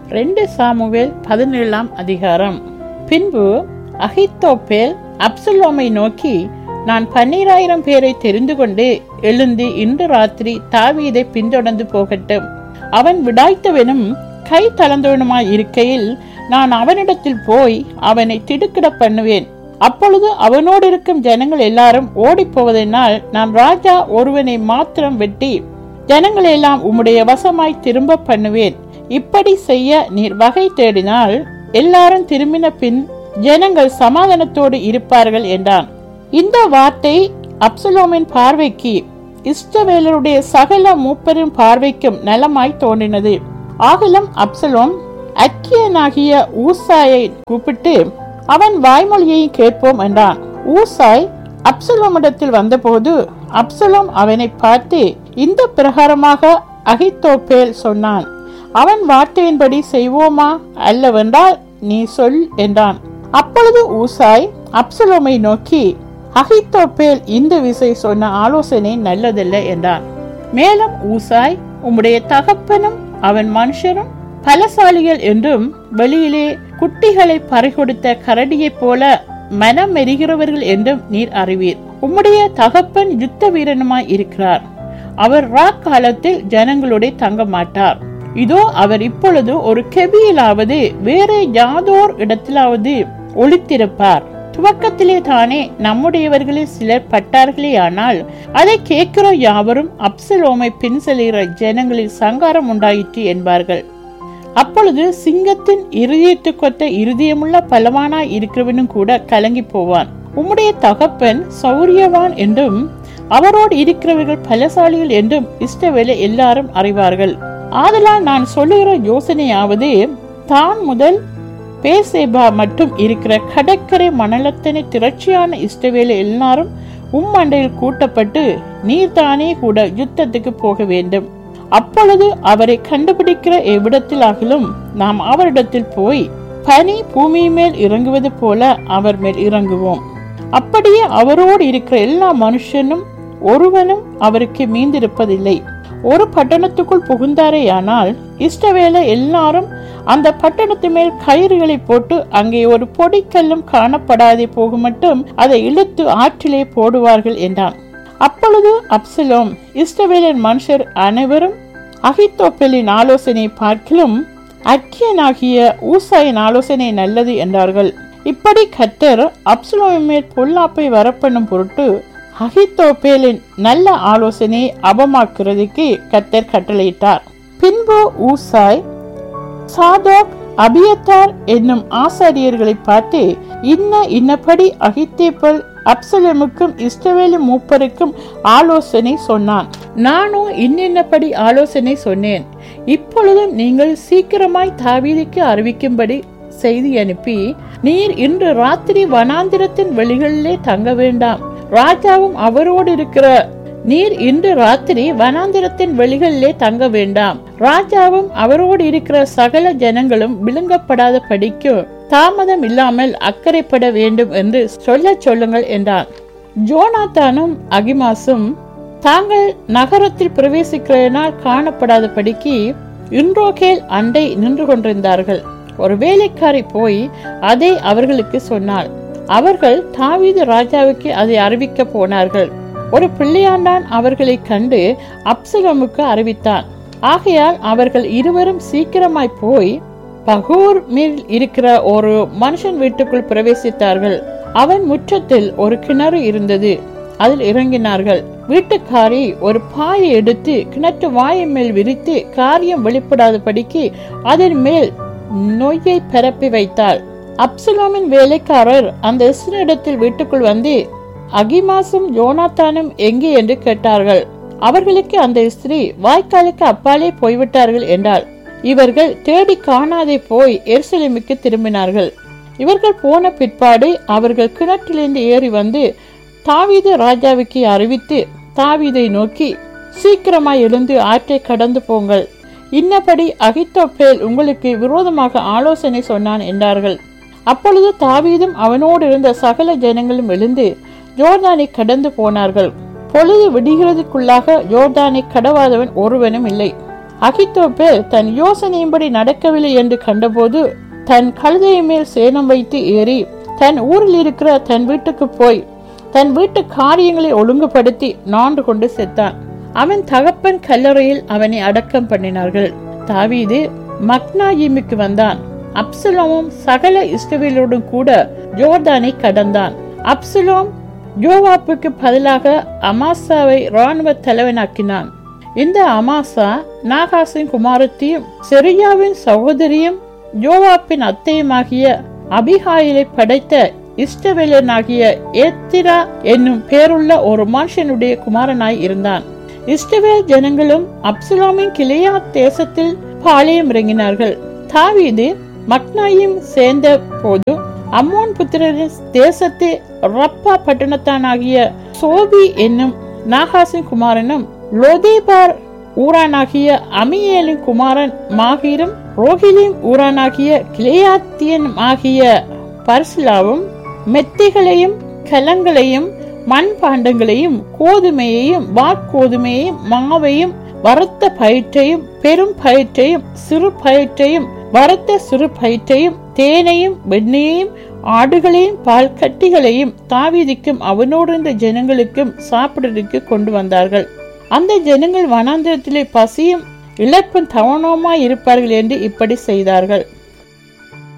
ரெண்டு சாமுவேல் பதினேழாம் அதிகாரம் பின்பு அகித்தோப்பேல் அப்சலோமை நோக்கி நான் பன்னிராயிரம் பேரை தெரிந்து கொண்டு எழுந்து இன்று ராத்திரி தாவீதை பின்தொடர்ந்து போகட்டும் அவன் விடாய்த்தவனும் கை தளர்ந்தவனுமாய் இருக்கையில் நான் அவனிடத்தில் போய் அவனை திடுக்கிட பண்ணுவேன் அப்பொழுது அவனோடு இருக்கும் ஜனங்கள் எல்லாரும் ஓடிப் போவதனால் நான் ராஜா ஒருவனை மாத்திரம் வெட்டி ஜனங்கள் எல்லாம் உம்முடைய வசமாய் திரும்ப பண்ணுவேன் இப்படி செய்ய நீர் வகை தேடினால் எல்லாரும் திரும்பின பின் ஜனங்கள் சமாதானத்தோடு இருப்பார்கள் என்றான் இந்த வார்த்தை அப்சலோமின் பார்வைக்கு இஷ்டவேலருடைய சகல மூப்பரின் பார்வைக்கும் நலமாய் தோன்றினது ஆகலும் அப்சலோம் அக்கியனாகிய ஊசாயை கூப்பிட்டு அவன் வாய்மொழியை கேட்போம் என்றான் ஊசாய் அப்சலோமிடத்தில் வந்தபோது அப்சலோம் அவனை பார்த்து இந்த பிரகாரமாக அகித்தோப்பேல் சொன்னான் அவன் வார்த்தையின்படி செய்வோமா அல்லவென்றால் நீ சொல் என்றான் அப்பொழுது ஊசாய் அப்சலோமை நோக்கி அகித்தோப்பேல் இந்த விசை சொன்ன ஆலோசனை நல்லதல்ல என்றான் மேலும் ஊசாய் உம்முடைய தகப்பனும் அவன் மனுஷரும் பலசாலிகள் என்றும் வெளியிலே குட்டிகளை பறிகொடுத்த கரடியைப் போல மனம் எரிகிறவர்கள் என்றும் நீர் அறிவீர் உம்முடைய தகப்பன் யுத்த வீரனுமாய் இருக்கிறார் அவர் ராக் காலத்தில் ஜனங்களோட தங்க மாட்டார் இதோ அவர் இப்பொழுது ஒரு கெபியிலாவது வேற யாதோர் இடத்திலாவது ஒளித்திருப்பார் துவக்கத்திலே தானே நம்முடையவர்களில் சிலர் பட்டார்களே ஆனால் அதை கேட்கிற யாவரும் அப்சலோமை பின் செல்கிற ஜனங்களில் சங்காரம் உண்டாயிற்று என்பார்கள் அப்பொழுது சிங்கத்தின் இருதயத்துக்கொத்த இருதயமுள்ள பலவானாய் இருக்கிறவனும் கூட கலங்கி போவான் உம்முடைய தகப்பன் சௌரியவான் என்றும் அவரோடு இருக்கிறவர்கள் பலசாலிகள் என்றும் இஷ்டவேலை எல்லாரும் அறிவார்கள் ஆதலால் நான் சொல்லுகிற யோசனையாவது தான் முதல் பேசேபா மட்டும் இருக்கிற கடற்கரை மணலத்தனை திரட்சியான இஷ்டவேலை எல்லாரும் உம்மண்டையில் கூட்டப்பட்டு நீர்தானே கூட யுத்தத்துக்கு போக வேண்டும் அப்பொழுது அவரை கண்டுபிடிக்கிற எவ்விடத்திலாகிலும் நாம் அவரிடத்தில் போய் பனி பூமி மேல் இறங்குவது போல அவர் மேல் இறங்குவோம் அப்படியே அவரோடு இருக்கிற எல்லா மனுஷனும் ஒருவனும் அவருக்கு மீந்திருப்பதில்லை ஒரு பட்டணத்துக்குள் புகுந்தாரேயானால் இஷ்டவேலை எல்லாரும் அந்த பட்டணத்து மேல் கயிறுகளை போட்டு அங்கே ஒரு பொடிக்கல்லும் காணப்படாதே போக மட்டும் அதை இழுத்து ஆற்றிலே போடுவார்கள் என்றான் அப்பொழுது அப்சலோம் இஸ்ரவேலின் மனுஷர் அனைவரும் அகித்தோப்பலின் ஆலோசனை பார்க்கிலும் அக்கியனாகிய ஊசாயின் ஆலோசனை நல்லது என்றார்கள் இப்படி கத்தர் அப்சலோமின் மேல் பொல்லாப்பை வரப்பண்ணும் பொருட்டு அகித்தோப்பேலின் நல்ல ஆலோசனையை அபமாக்குறதுக்கு கத்தர் கட்டளையிட்டார் பின்பு ஊசாய் சாதோக் அபியத்தார் என்னும் ஆசாரியர்களை பார்த்து இன்ன இன்னபடி அகித்தேப்பல் அப்சலமுக்கும் இஸ்ரவேலு மூப்பருக்கும் ஆலோசனை சொன்னான் நானும் இன்னின்னபடி ஆலோசனை சொன்னேன் இப்பொழுதும் நீங்கள் சீக்கிரமாய் தாவீதுக்கு அறிவிக்கும்படி செய்தி அனுப்பி நீர் இன்று ராத்திரி வனாந்திரத்தின் வெளிகளிலே தங்க வேண்டாம் ராஜாவும் அவரோடு இருக்கிற நீர் இன்று ராத்திரி வனாந்திரத்தின் வெளிகளிலே தங்க வேண்டாம் ராஜாவும் அவரோடு இருக்கிற சகல ஜனங்களும் விழுங்கப்படாத படிக்கும் தாமதம் இல்லாமல் அக்கறைப்பட வேண்டும் என்று சொல்ல சொல்லுங்கள் என்றான் ஜோனாத்தானும் அகிமாசும் தாங்கள் நகரத்தில் பிரவேசிக்கிறதனால் காணப்படாத படிக்கு இன்றோகேல் அண்டை நின்று கொண்டிருந்தார்கள் ஒரு வேலைக்காரி போய் அதை அவர்களுக்கு சொன்னாள் அவர்கள் தாவீது ராஜாவுக்கு அதை அறிவிக்க போனார்கள் ஒரு பிள்ளையாண்டான் அவர்களை கண்டு அப்சலோமுக்கு அறிவித்தான் ஆகையால் அவர்கள் இருவரும் சீக்கிரமாய் போய் பகூர் மேல் இருக்கிற ஒரு மனுஷன் வீட்டுக்குள் பிரவேசித்தார்கள் அவன் முற்றத்தில் ஒரு கிணறு இருந்தது அதில் இறங்கினார்கள் வீட்டுக்காரி ஒரு பாயை எடுத்து கிணற்று வாயை மேல் விரித்து காரியம் வெளிப்படாதபடிக்கு அதன் மேல் நொய்யை பரப்பி வைத்தாள் அப்சலோமின் வேலைக்காரர் அந்த இஸ்ரேடத்தில் வீட்டுக்குள் வந்து அகிமாசும் யோனாத்தானும் எங்கே என்று கேட்டார்கள் அவர்களுக்கு அந்த ஸ்திரீ வாய்க்காலுக்கு அப்பாலே போய்விட்டார்கள் என்றாள் இவர்கள் தேடி காணாதே போய் எருசலேமுக்கு திரும்பினார்கள் இவர்கள் போன பிற்பாடு அவர்கள் கிணற்றிலிருந்து ஏறி வந்து தாவீது ராஜாவுக்கு அறிவித்து தாவீதை நோக்கி சீக்கிரமாய் எழுந்து ஆற்றை கடந்து போங்கள் இன்னபடி அகித்தோப்பேல் உங்களுக்கு விரோதமாக ஆலோசனை சொன்னான் என்றார்கள் அப்பொழுது தாவீதும் அவனோடு இருந்த சகல ஜனங்களும் எழுந்து ஜோர்தானை கடந்து போனார்கள் பொழுது விடுகிறதுக்குள்ளாக ஜோர்தானை கடவாதவன் ஒருவனும் இல்லை அகித்தோப்பேல் தன் யோசனையின்படி நடக்கவில்லை என்று கண்டபோது தன் கழுதையை மேல் சேணம் வைத்து ஏறி தன் ஊரில் இருக்கிற தன் வீட்டுக்கு போய் தன் வீட்டு காரியங்களை ஒழுங்குபடுத்தி நாண்டு கொண்டு செத்தான் அவன் தகப்பன் கல்லறையில் அவனை அடக்கம் பண்ணினார்கள் தாவீது மக்னாயிமுக்கு வந்தான் அப்சலோமும் சகல இஸ்ரவேலோடும் கூட ஜோர்தானை கடந்தான் அப்சலோம் யோவாப்புக்கு பதிலாக அமாசாவை இராணுவ தலைவனாக்கினான் இந்த அமாசா நாகாசின் குமாரத்தையும் செரியாவின் சகோதரியும் யோவாப்பின் அத்தையுமாகிய அபிகாயிலை படைத்த இஷ்டவேலனாகிய ஏத்திரா என்னும் பேருள்ள ஒரு மனுஷனுடைய குமாரனாய் இருந்தான் இஸ்ரவேல் ஜனங்களும் அப்சலோமின் கிளையா தேசத்தில் பாளையம் இறங்கினார்கள் தாவீது மக்னாயும் சேர்ந்த போது அம்மோன் புத்திரரின் தேசத்தை ரப்பா பட்டணத்தானாகிய சோபி என்னும் நாகாசின் குமாரனும் லோதேபார் ஊரானாகிய அமியேலின் குமாரன் மாகீரும் ரோஹிலிம் ஊரானாகிய கிளேயாத்தியன் ஆகிய பர்சிலாவும் மெத்தைகளையும் கலங்களையும் மண் பாண்டங்களையும் கோதுமையையும் வாட்கோதுமையையும் மாவையும் வறுத்த பயிற்றையும் பெரும் பயிற்றையும் சிறு பயிற்றையும் வறுத்த சிறு பயிற்றையும் தேனையும் வெண்ணெயையும் ஆடுகளையும் பால் கட்டிகளையும் தாவீதிக்கும் அவனோடு இருந்த ஜனங்களுக்கும் சாப்பிடுறதுக்கு கொண்டு வந்தார்கள் அந்த ஜனங்கள் வனாந்திரத்திலே பசியும் இழப்பும் தவணமாய் இருப்பார்கள் என்று இப்படி செய்தார்கள்